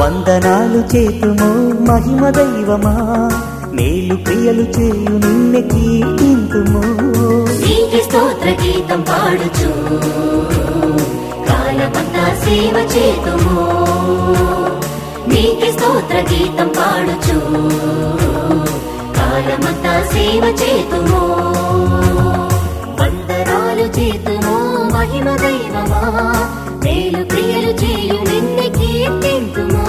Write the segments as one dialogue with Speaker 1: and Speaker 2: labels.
Speaker 1: వందనాలు చేతుము మహిమ దైవమా మేలు క్రియలు చేయు నిన్నె కీర్తింతుము
Speaker 2: నీకి స్తోత్ర గీతం పాడుచు కాలమంతా సేవ చేతుము నీకి స్తోత్ర గీతం పాడుచు కాలమంతా సేవ చేతుము వందనాలు చేతుము మహిమ దైవమా మేలు క్రియలు చేయు నిన్ను కీర్తింతుము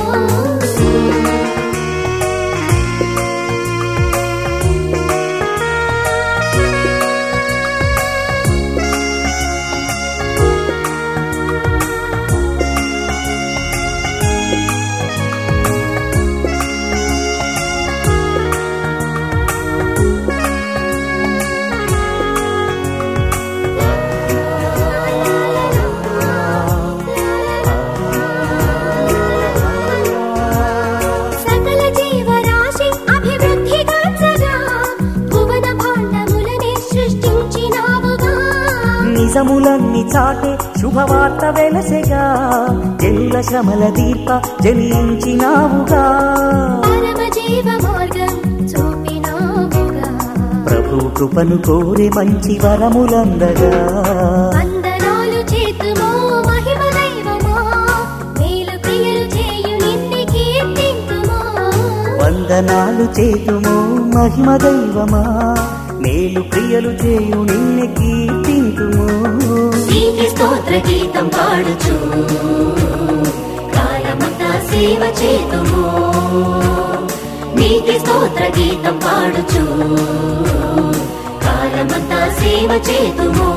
Speaker 2: సకల జీవరాశి అభివృద్ధి గాంచగా భువన భాండములనే సృష్టించినావుగా
Speaker 1: నిజములన్నీ చాటే శుభవార్త వెలసెగా జనుల శ్రమల దీర్ప జనించినావుగా
Speaker 2: పరమ జీవ మార్గం చూపినావుగా
Speaker 1: ప్రభు కృపను కోరి మంచి వరములందగా
Speaker 2: వందనాలు చేతుమో మహిమ దైవమా మేలు క్రియలు చేయు నిన్ను కీర్తింతుమో
Speaker 1: వందనాలు చేతుము మహిమ దైవమా మేలు క్రియలు చేయు నిన్నె కీర్తింతుము
Speaker 2: నీకి స్తోత్ర గీతం పాడుచు కాలమంతా సేవ చేతుము నీకి స్తోత్ర గీతం పాడుచు కాలమంతా సేవ చేతుము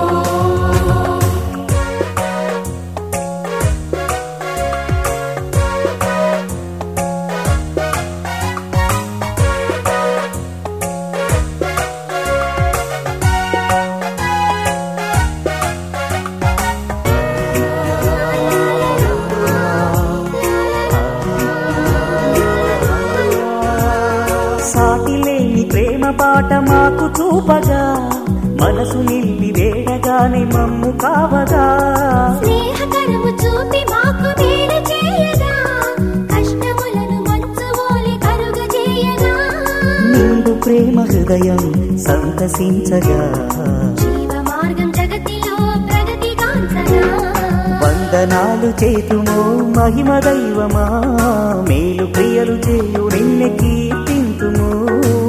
Speaker 1: సాటి లేని ప్రేమ పాట మాకు చూపగా మనసు నిండి వేడగానే మమ్ము కావగా
Speaker 2: స్నేహకరము చూపి మాకు మేలు చేయగా కష్టములను మంచువోలి కరుగ చేయగా
Speaker 1: నిండు ప్రేమ హృదయం సంతసించగా
Speaker 2: జీవ మార్గం జగతిలో ప్రగతి కాంచగా
Speaker 1: వందనాలు చేతుము మహిమ దైవమా మేలు క్రియలు చేయు నిన్నె కీర్తింతుము